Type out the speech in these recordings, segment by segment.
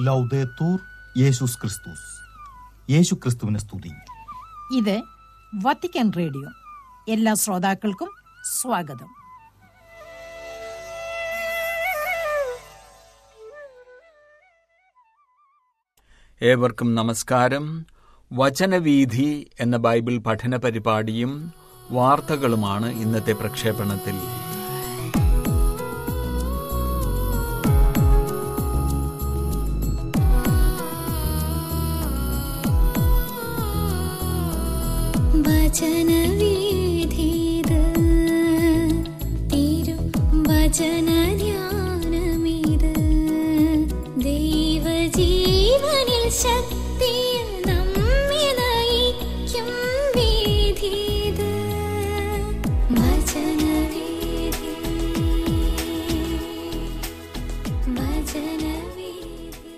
ലൗദേത്തൂർ യേശുസ് ക്രിസ്തുസ് യേശു ക്രിസ്തുവിനെ സ്തുതി ഇത് വത്തിക്കാൻ റേഡിയോ എല്ലാ ശ്രോതാക്കൾക്കും സ്വാഗതം ഏവർക്കും നമസ്കാരം വചനവീഥി എന്ന ബൈബിൾ പഠന പരിപാടിയും വാർത്തകളുമാണ് ഇന്നത്തെ പ്രക്ഷേപണത്തിൽ വചനവീഥിത് തിരു വചനധ്യാനമിത് ദൈവജീവനിൽ ശക്തിയിൽ നമ്മെ നയിക്കും വീഥിത് വചനവീഥി വചനവീഥി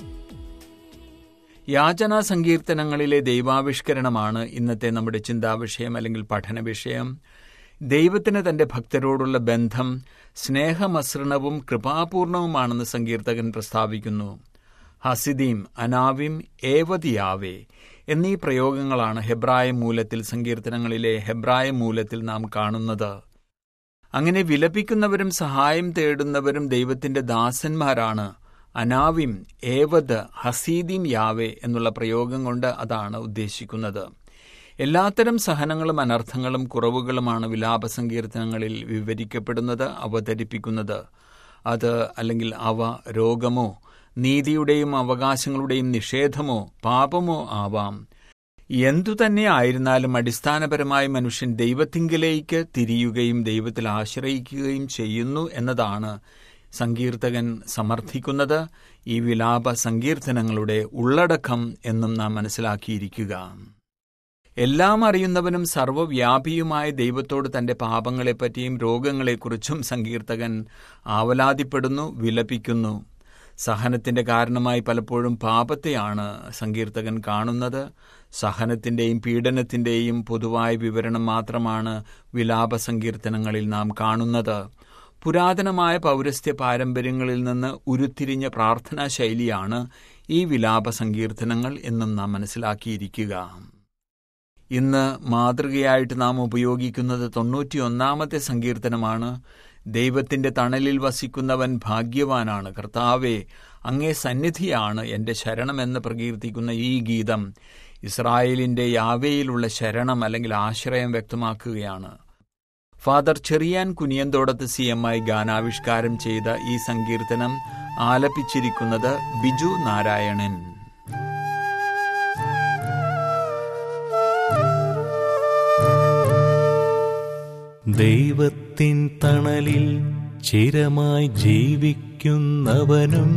യാചനാ സങ്കീർത്തനങ്ങളിലെ ദൈവാവിഷ്കരണമാണ് ഇന്നത്തെ നമ്മുടെ ചിന്താവിഷയം അല്ലെങ്കിൽ പഠന വിഷയം ദൈവത്തിന് തന്റെ ഭക്തരോടുള്ള ബന്ധം സ്നേഹമസൃണവും കൃപാപൂർണവുമാണെന്ന് സങ്കീർത്തകൻ പ്രസ്താവിക്കുന്നു ഹസിദീം അനാവിം ഏവതിയാവേ എന്നീ പ്രയോഗങ്ങളാണ് ഹെബ്രായ മൂലത്തിൽ സങ്കീർത്തനങ്ങളിലെ ഹെബ്രായ മൂലത്തിൽ നാം കാണുന്നത് അങ്ങനെ വിലപിക്കുന്നവരും സഹായം തേടുന്നവരും ദൈവത്തിന്റെ ദാസന്മാരാണ് അനാവിം ഏവത് ഹസീദിം യാവേ എന്നുള്ള പ്രയോഗം കൊണ്ട് അതാണ് ഉദ്ദേശിക്കുന്നത് എല്ലാത്തരം സഹനങ്ങളും അനർത്ഥങ്ങളും കുറവുകളുമാണ് വിലാപ സങ്കീർത്തനങ്ങളിൽ വിവരിക്കപ്പെടുന്നത് അവതരിപ്പിക്കുന്നത് അത് അല്ലെങ്കിൽ അവ രോഗമോ നീതിയുടെയും അവകാശങ്ങളുടെയും നിഷേധമോ പാപമോ ആവാം എന്തു തന്നെ ആയിരുന്നാലും അടിസ്ഥാനപരമായി മനുഷ്യൻ ദൈവത്തിങ്കിലേക്ക് തിരിയുകയും ദൈവത്തിൽ ആശ്രയിക്കുകയും ചെയ്യുന്നു എന്നതാണ് സങ്കീർത്തകൻ സമർത്ഥിക്കുന്നത് ഈ വിലാപ സങ്കീർത്തനങ്ങളുടെ ഉള്ളടക്കം എന്നും നാം മനസ്സിലാക്കിയിരിക്കുക എല്ലാം അറിയുന്നവനും സർവ്വവ്യാപിയുമായ ദൈവത്തോട് തന്റെ പാപങ്ങളെപ്പറ്റിയും രോഗങ്ങളെക്കുറിച്ചും സങ്കീർത്തകൻ ആവലാതിപ്പെടുന്നു വിലപിക്കുന്നു സഹനത്തിന്റെ കാരണമായി പലപ്പോഴും പാപത്തെയാണ് സങ്കീർത്തകൻ കാണുന്നത് സഹനത്തിന്റെയും പീഡനത്തിന്റെയും പൊതുവായ വിവരണം മാത്രമാണ് വിലാപ സങ്കീർത്തനങ്ങളിൽ നാം കാണുന്നത് പുരാതനമായ പൗരസ്ത്യ പാരമ്പര്യങ്ങളിൽ നിന്ന് ഉരുത്തിരിഞ്ഞ പ്രാർത്ഥനാ ശൈലിയാണ് ഈ വിലാപ സങ്കീർത്തനങ്ങൾ എന്നും നാം മനസ്സിലാക്കിയിരിക്കുക ഇന്ന് മാതൃകയായിട്ട് നാം ഉപയോഗിക്കുന്നത് തൊണ്ണൂറ്റിയൊന്നാമത്തെ സങ്കീർത്തനമാണ് ദൈവത്തിന്റെ തണലിൽ വസിക്കുന്നവൻ ഭാഗ്യവാനാണ് കർത്താവെ അങ്ങേ സന്നിധിയാണ് എന്റെ ശരണമെന്ന് പ്രകീർത്തിക്കുന്ന ഈ ഗീതം ഇസ്രായേലിന്റെ യാവയിലുള്ള ശരണം അല്ലെങ്കിൽ ആശ്രയം വ്യക്തമാക്കുകയാണ് father Cherian Kuniyanthodathu C M I ഗാനാവിഷ്കാരം ചെയ്ത ഈ സങ്കീർത്തനം ആലപിച്ചിരിക്കുന്നത് ബിജു നാരായണൻ ദൈവത്തിൻ തണലിൽ ചിരമായി ജീവിക്കുന്നവനും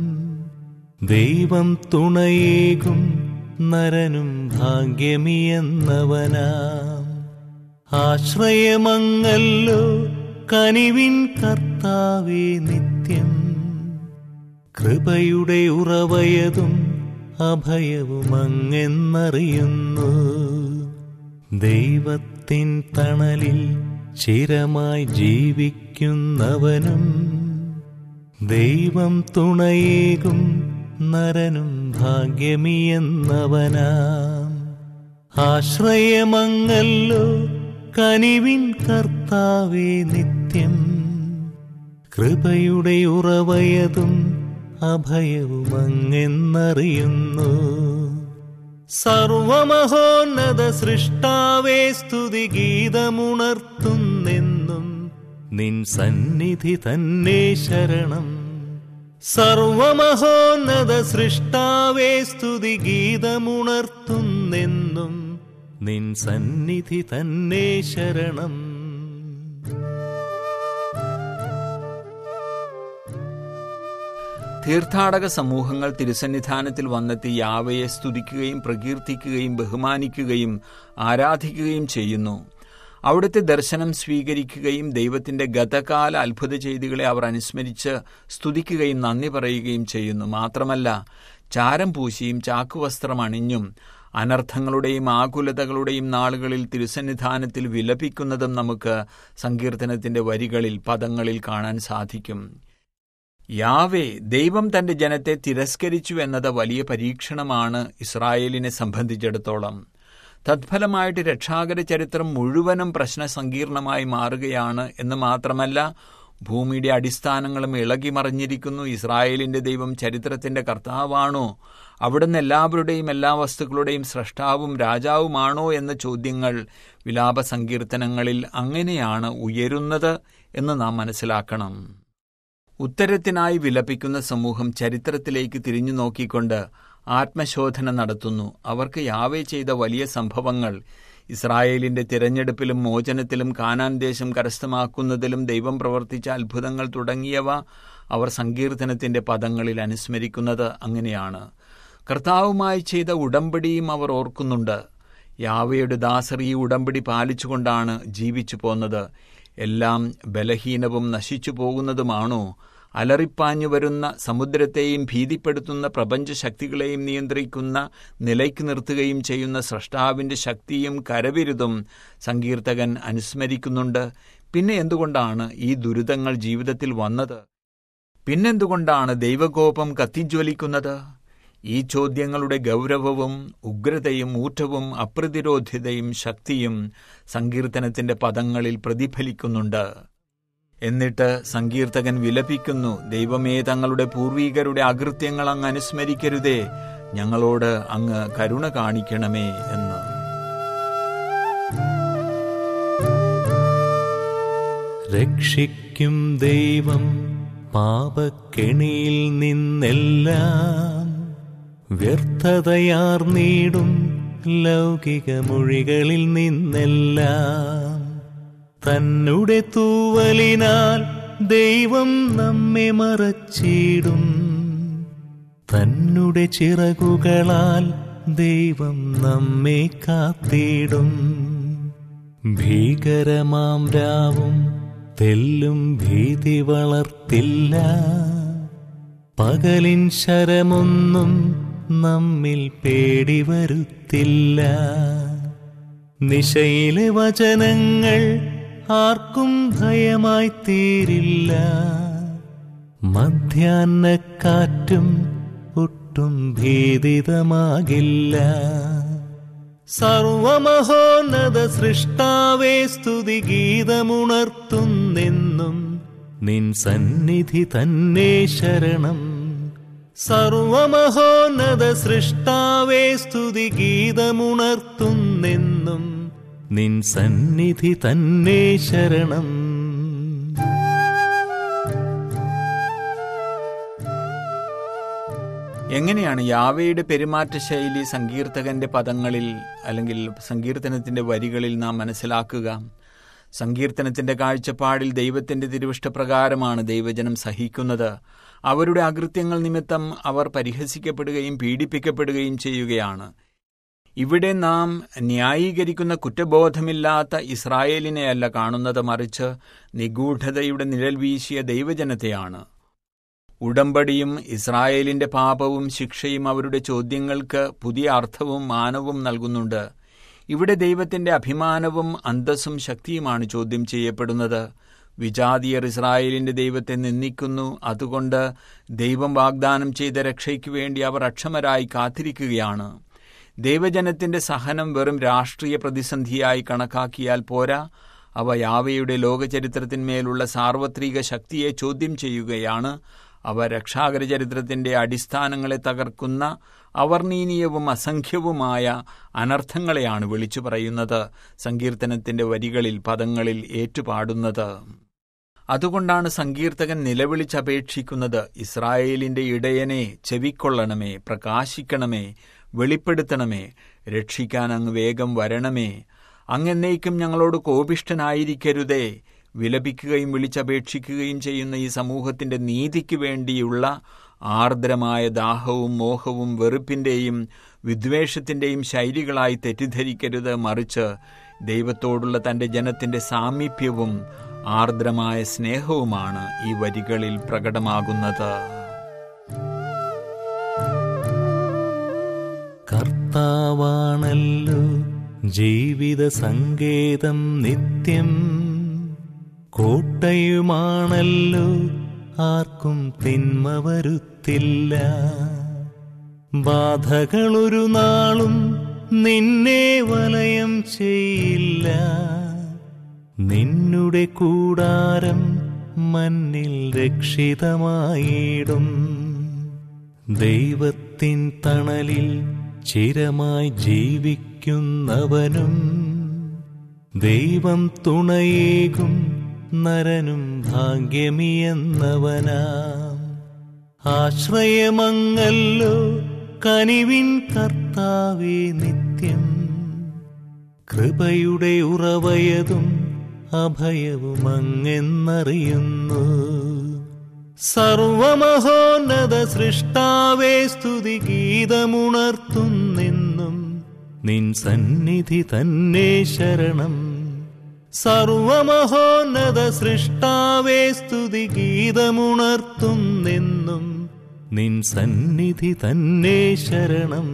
ദൈവം തുണയേകും നരനും ഭാഗ്യമിയെന്നവനാം ആശ്രയമങ്ങല്ലോ കനിവിൻ കർത്താവേ നിത്യം കൃപയുടെ ഉറവയതും അഭയവും അങ്ങെന്നറിയുന്നു ദൈവത്തിൻ തണലിൽ ചിരമായി ജീവിക്കുന്നവനും ദൈവം തുണയേകും നരനും ഭാഗ്യമിയെന്നവനാം ആശ്രയമങ്ങല്ലോ കനിവിൻ കർത്താവേ നിത്യം കൃപയുടെ ഉറവയതും അഭയവും അങ്ങെന്നറിയുന്നു സർവമഹോന്നത സൃഷ്ടാവേ സ്തുതിഗീതമുണർത്തുന്നെന്നും നിൻ സന്നിധി തന്നെ ശരണം സർവമഹോന്നത സൃഷ്ടാവേ സ്തുതിഗീതമുണർത്തുന്നെന്നും നിൻ സന്നിധി തന്നെ ശരണം തീർത്ഥാടക സമൂഹങ്ങൾ തിരുസന്നിധാനത്തിൽ വന്നെത്തി യാവയെ സ്തുതിക്കുകയും പ്രകീർത്തിക്കുകയും ബഹുമാനിക്കുകയും ആരാധിക്കുകയും ചെയ്യുന്നു അവിടുത്തെ ദർശനം സ്വീകരിക്കുകയും ദൈവത്തിന്റെ ഗതകാല അത്ഭുത ചെയ്തികളെ അവർ അനുസ്മരിച്ച് സ്തുതിക്കുകയും നന്ദി പറയുകയും ചെയ്യുന്നു മാത്രമല്ല ചാരം പൂശിയും ചാക്കുവസ്ത്രം അണിഞ്ഞും അനർത്ഥങ്ങളുടെയും ആകുലതകളുടെയും നാളുകളിൽ തിരുസന്നിധാനത്തിൽ വിലപിക്കുന്നതും നമുക്ക് സങ്കീർത്തനത്തിന്റെ വരികളിൽ പദങ്ങളിൽ കാണാൻ സാധിക്കും യാവേ ദൈവം തന്റെ ജനത്തെ തിരസ്കരിച്ചു എന്നത് വലിയ പരീക്ഷണമാണ് ഇസ്രായേലിനെ സംബന്ധിച്ചിടത്തോളം തത്ഫലമായിട്ട് രക്ഷാകര ചരിത്രം മുഴുവനും പ്രശ്നസങ്കീർണമായി മാറുകയാണ് എന്ന് മാത്രമല്ല ഭൂമിയുടെ അടിസ്ഥാനങ്ങളും ഇളകി മറിഞ്ഞിരിക്കുന്നു ഇസ്രായേലിന്റെ ദൈവം ചരിത്രത്തിന്റെ കർത്താവാണോ അവിടുന്ന് എല്ലാവരുടെയും എല്ലാ വസ്തുക്കളുടെയും സ്രഷ്ടാവും രാജാവുമാണോ എന്ന ചോദ്യങ്ങൾ വിലാപ സങ്കീർത്തനങ്ങളിൽ അങ്ങനെയാണ് ഉയരുന്നത് എന്ന് നാം മനസ്സിലാക്കണം ഉത്തരത്തിനായി വിലപിക്കുന്ന സമൂഹം ചരിത്രത്തിലേക്ക് തിരിഞ്ഞു നോക്കിക്കൊണ്ട് ആത്മശോധന നടത്തുന്നു അവർക്ക് യാവേ ചെയ്ത വലിയ സംഭവങ്ങൾ ഇസ്രായേലിന്റെ തിരഞ്ഞെടുപ്പിലും മോചനത്തിലും കാനാൻ ദേശം കരസ്ഥമാക്കുന്നതിലും ദൈവം പ്രവർത്തിച്ച അത്ഭുതങ്ങൾ തുടങ്ങിയവ അവർ സങ്കീർത്തനത്തിന്റെ പദങ്ങളിൽ അനുസ്മരിക്കുന്നത് അങ്ങനെയാണ് കർത്താവുമായി ചെയ്ത ഉടമ്പടിയും അവർ ഓർക്കുന്നുണ്ട് യാവയുടെ ദാസർ ഈ ഉടമ്പടി പാലിച്ചുകൊണ്ടാണ് ജീവിച്ചു പോന്നത് എല്ലാം ബലഹീനവും നശിച്ചു പോകുന്നതുമാണോ അലറിപ്പാഞ്ഞു വരുന്ന സമുദ്രത്തെയും ഭീതിപ്പെടുത്തുന്ന പ്രപഞ്ചശക്തികളെയും നിയന്ത്രിക്കുന്ന നിലയ്ക്ക് നിർത്തുകയും ചെയ്യുന്ന സ്രഷ്ടാവിന്റെ ശക്തിയും കരവിരുതും സങ്കീർത്തകൻ അനുസ്മരിക്കുന്നുണ്ട് പിന്നെ എന്തുകൊണ്ടാണ് ഈ ദുരിതങ്ങൾ ജീവിതത്തിൽ വന്നത് പിന്നെന്തുകൊണ്ടാണ് ദൈവകോപം കത്തിജ്വലിക്കുന്നത് ഈ ചോദ്യങ്ങളുടെ ഗൗരവവും ഉഗ്രതയും ഊറ്റവും അപ്രതിരോധ്യതയും ശക്തിയും സങ്കീർത്തനത്തിന്റെ പദങ്ങളിൽ പ്രതിഫലിക്കുന്നുണ്ട് എന്നിട്ട് സങ്കീർത്തകൻ വിലപിക്കുന്നു ദൈവമേ തങ്ങളുടെ പൂർവീകരുടെ അകൃത്യങ്ങൾ അങ്ങ് അനുസ്മരിക്കരുതേ ഞങ്ങളോട് അങ്ങ് കരുണ കാണിക്കണമേ എന്ന് രക്ഷിക്കും ദൈവം പാപക്കെണിയിൽ നിന്നെല്ലാം വ്യർത്ഥതയാർന്നീടും ലൗകിക മൊഴികളിൽ നിന്നെല്ലാം തന്നുടെ തൂവലിനാൽ ദൈവം നമ്മെ മറച്ചിടും തന്നുടെ ചിറകുകളാൽ ദൈവം നമ്മെ കാത്തിടും ഭീകരമാം രാവും തെല്ലും ഭീതി വളർത്തില്ല പകലിൻ ശരമൊന്നും നമ്മിൽ പേടി വരുത്തില്ല നിശയിലെ വചനങ്ങൾ ആർക്കും ഭയമായി തീരില്ല മധ്യാഹ്നക്കാറ്റും ഒട്ടും ഭീതിതമാകില്ല സർവമഹോന്നത സൃഷ്ടാവേ സ്തുതി ഗീതമുണർത്തുന്നെന്നും നിൻ സന്നിധി തന്നെ ശരണം സർവമഹോന്നത സൃഷ്ടാവേ സ്തുതി ഗീതമുണർത്തുന്നെന്നും നിൻ സന്നിധി തന്നെ ശരണം എങ്ങനെയാണ് യാവയുടെ പെരുമാറ്റ ശൈലി സങ്കീർത്തകന്റെ പദങ്ങളിൽ അല്ലെങ്കിൽ സങ്കീർത്തനത്തിന്റെ വരികളിൽ നാം മനസ്സിലാക്കുക സങ്കീർത്തനത്തിന്റെ കാഴ്ചപ്പാടിൽ ദൈവത്തിന്റെ തിരുവിഷ്ടപ്രകാരമാണ് ദൈവജനം സഹിക്കുന്നത് അവരുടെ അകൃത്യങ്ങൾ നിമിത്തം അവർ പരിഹസിക്കപ്പെടുകയും പീഡിപ്പിക്കപ്പെടുകയും ചെയ്യുകയാണ് ഇവിടെ നാം ന്യായീകരിക്കുന്ന കുറ്റബോധമില്ലാത്ത ഇസ്രായേലിനെയല്ല കാണുന്നത് മറിച്ച് നിഗൂഢതയുടെ നിഴൽ വീശിയ ദൈവജനത്തെയാണ് ഉടമ്പടിയും ഇസ്രായേലിന്റെ പാപവും ശിക്ഷയും അവരുടെ ചോദ്യങ്ങൾക്ക് പുതിയ അർത്ഥവും മാനവും നൽകുന്നുണ്ട് ഇവിടെ ദൈവത്തിന്റെ അഭിമാനവും അന്തസ്സും ശക്തിയുമാണ് ചോദ്യം ചെയ്യപ്പെടുന്നത് വിജാതീയർ ഇസ്രായേലിന്റെ ദൈവത്തെ നിന്ദിക്കുന്നു അതുകൊണ്ട് ദൈവം വാഗ്ദാനം ചെയ്ത രക്ഷയ്ക്കു വേണ്ടി അവർ അക്ഷമരായി കാത്തിരിക്കുകയാണ് ദൈവജനത്തിന്റെ സഹനം വെറും രാഷ്ട്രീയ പ്രതിസന്ധിയായി കണക്കാക്കിയാൽ പോരാ അവ യാവയുടെ ലോകചരിത്രത്തിന്മേലുള്ള സാർവത്രിക ശക്തിയെ ചോദ്യം ചെയ്യുകയാണ് അവ രക്ഷാകര ചരിത്രത്തിന്റെ അടിസ്ഥാനങ്ങളെ തകർക്കുന്ന അവർണീനീയവും അസംഖ്യവുമായ അനർത്ഥങ്ങളെയാണ് വിളിച്ചു പറയുന്നത് സങ്കീർത്തനത്തിന്റെ വരികളിൽ പദങ്ങളിൽ ഏറ്റുപാടുന്നത് അതുകൊണ്ടാണ് സങ്കീർത്തകൻ നിലവിളിച്ചപേക്ഷിക്കുന്നത് ഇസ്രായേലിന്റെ ഇടയനെ ചെവിക്കൊള്ളണമേ പ്രകാശിക്കണമേ വെളിപ്പെടുത്തണമേ രക്ഷിക്കാൻ അങ്ങ് വേഗം വരണമേ അങ്ങെന്നേക്കും ഞങ്ങളോട് കോപിഷ്ഠനായിരിക്കരുതേ വിലപിക്കുകയും വിളിച്ചപേക്ഷിക്കുകയും ചെയ്യുന്ന ഈ സമൂഹത്തിന്റെ നീതിക്ക് വേണ്ടിയുള്ള ആർദ്രമായ ദാഹവും മോഹവും വെറുപ്പിന്റെയും വിദ്വേഷത്തിന്റെയും ശൈലികളായി തെറ്റിദ്ധരിക്കരുത് മറിച്ച് ദൈവത്തോടുള്ള തന്റെ ജനത്തിന്റെ സാമീപ്യവും ആർദ്രമായ സ്നേഹവുമാണ് ഈ വരികളിൽ പ്രകടമാകുന്നത് കർത്താവാണല്ലോ ജീവിത സങ്കേതം നിത്യം കോട്ടയുമാണല്ലോ ആർക്കും തിന്മ വരുത്തില്ല ബാധകളൊരു നാളും നിന്നെ വലയം ചെയ്യില്ല നിന്നുടെ കൂടാരം മണ്ണിൽ രക്ഷിതമായിടും ദൈവത്തിൻ തണലിൽ ചിരമായി ജീവിക്കുന്നവനും ദൈവം തുണയേകും നരനും ഭാഗ്യമിയെന്നവനാം ആശ്രയമങ്ങല്ലോ കനിവിൻ കർത്താവേ നിത്യം കൃപയുടെ ഉറവയതും അഭയവും അങ്ങെന്നറിയുന്നു സർവമഹോന്നത സൃഷ്ടാവേ സ്തുതി ഗീതമുണർത്തുന്നെന്നും നിൻ സന്നിധി തന്നെ ശരണം സർവമഹോന്നത സൃഷ്ടാവേ സ്തുതി ഗീതമുണർത്തുന്നെന്നും നിൻ സന്നിധി തന്നെ ശരണം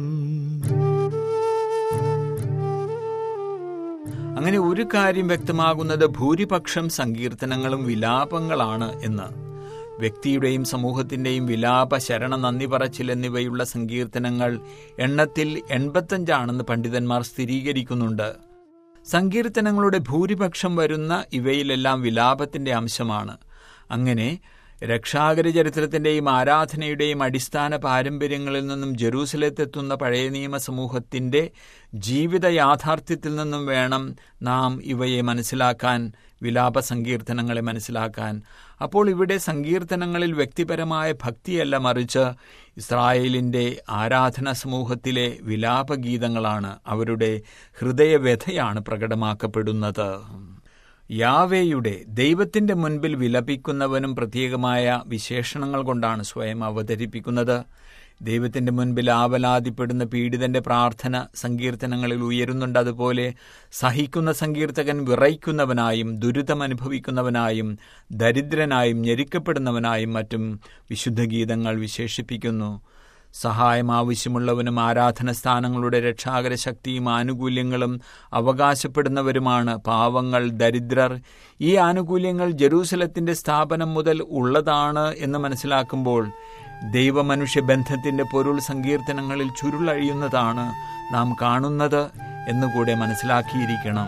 അങ്ങനെ ഒരു കാര്യം വ്യക്തമാകുന്നത് ഭൂരിപക്ഷം സങ്കീർത്തനങ്ങളും വിലാപങ്ങളാണ് എന്ന് വ്യക്തിയുടെയും സമൂഹത്തിന്റെയും വിലാപ ശരണ നന്ദി പറച്ചിൽ എന്നിവയുള്ള സങ്കീർത്തനങ്ങൾ എണ്ണത്തിൽ എൺപത്തഞ്ചാണെന്ന് പണ്ഡിതന്മാർ സ്ഥിരീകരിക്കുന്നുണ്ട് സങ്കീർത്തനങ്ങളുടെ ഭൂരിപക്ഷം വരുന്ന ഇവയിലെല്ലാം വിലാപത്തിന്റെ അംശമാണ് അങ്ങനെ രക്ഷാകര ചരിത്രത്തിന്റെയും ആരാധനയുടെയും അടിസ്ഥാന പാരമ്പര്യങ്ങളിൽ നിന്നും ജെറൂസലത്തെത്തുന്ന പഴയ നിയമ സമൂഹത്തിന്റെ ജീവിത യാഥാർത്ഥ്യത്തിൽ നിന്നും വേണം നാം ഇവയെ മനസ്സിലാക്കാൻ വിലാപ സങ്കീർത്തനങ്ങളെ മനസ്സിലാക്കാൻ അപ്പോൾ ഇവിടെ സങ്കീർത്തനങ്ങളിൽ വ്യക്തിപരമായ ഭക്തിയല്ല മറിച്ച് ഇസ്രായേലിന്റെ ആരാധന സമൂഹത്തിലെ വിലാപഗീതങ്ങളാണ് അവരുടെ ഹൃദയവ്യഥയാണ് പ്രകടമാക്കപ്പെടുന്നത് യാവേയുടെ ദൈവത്തിന്റെ മുൻപിൽ വിലപിക്കുന്നവനും പ്രത്യേകമായ വിശേഷണങ്ങൾ കൊണ്ടാണ് സ്വയം അവതരിപ്പിക്കുന്നത് ദൈവത്തിന്റെ മുൻപിൽ ആവലാതിപ്പെടുന്ന പീഡിതന്റെ പ്രാർത്ഥന സങ്കീർത്തനങ്ങളിൽ ഉയരുന്നുണ്ട് അതുപോലെ സഹിക്കുന്ന സങ്കീർത്തകൻ വിറയ്ക്കുന്നവനായും ദുരിതമനുഭവിക്കുന്നവനായും ദരിദ്രനായും ഞെരുക്കപ്പെടുന്നവനായും മറ്റും വിശുദ്ധ ഗീതങ്ങൾ വിശേഷിപ്പിക്കുന്നു സഹായം ആവശ്യമുള്ളവനും ആരാധന സ്ഥാനങ്ങളുടെ രക്ഷാകര ശക്തിയും ആനുകൂല്യങ്ങളും അവകാശപ്പെടുന്നവരുമാണ് പാവങ്ങൾ ദരിദ്രർ ഈ ആനുകൂല്യങ്ങൾ ജെറൂസലത്തിന്റെ സ്ഥാപനം മുതൽ ഉള്ളതാണ് എന്ന് മനസ്സിലാക്കുമ്പോൾ ദൈവമനുഷ്യ ബന്ധത്തിന്റെ പൊരുൾ സങ്കീർത്തനങ്ങളിൽ ചുരുളഴിയുന്നതാണ് നാം കാണുന്നത് എന്നുകൂടെ മനസ്സിലാക്കിയിരിക്കണം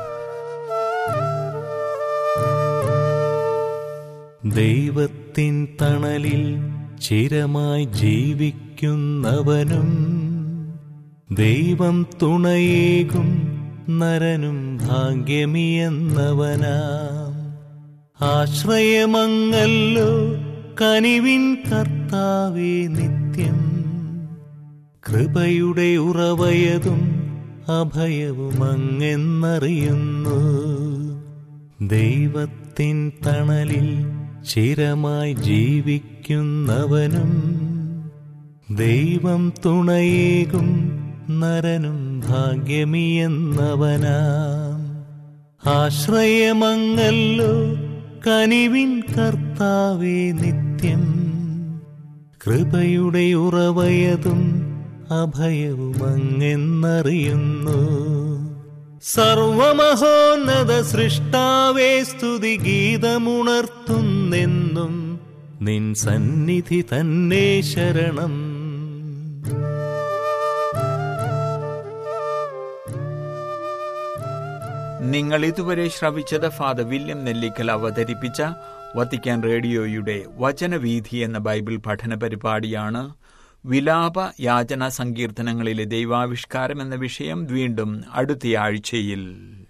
ദൈവത്തിൻ തണലിൽ ചിരമായി ജീവിക്കുന്നവനും ദൈവം തുണയേകും നരനും ഭാഗ്യമിയെന്നവനാം ആശ്രയമങ്ങല്ലോ കനിവിൻ കർത്താവേ നിത്യം കൃപയുടെ ഉറവയതും അഭയവും അങ്ങെന്നറിയുന്നു ദൈവത്തിൻ തണലിൽ ചിരമായി ജീവിക്കുന്നവനും ദൈവം തുണയേകും നരനും ഭാഗ്യമിയെന്നവനാം ആശ്രയമങ്ങല്ലോ കനിവിൻ കർത്താവേ നിത്യം കൃപയുടെ ഉറവയതും അഭയവും അങ്ങെന്നറിയുന്നു സർവമഹോന്നത സൃഷ്ടാവേ സ്തുതി ഗീതമുണർത്തുന്നെന്നും നിൻ സന്നിധി തന്നെ ശരണം നിങ്ങൾ ഇതുവരെ ശ്രവിച്ചത് ഫാദർ വില്യം നെല്ലിക്കൽ അവതരിപ്പിച്ച വത്തിക്കാൻ റേഡിയോയുടെ വചനവീഥി എന്ന ബൈബിൾ പഠന പരിപാടിയാണ് വിലാപ യാചന സങ്കീർത്തനങ്ങളിലെ ദൈവാവിഷ്കാരം എന്ന വിഷയം വീണ്ടും അടുത്തയാഴ്ചയിൽ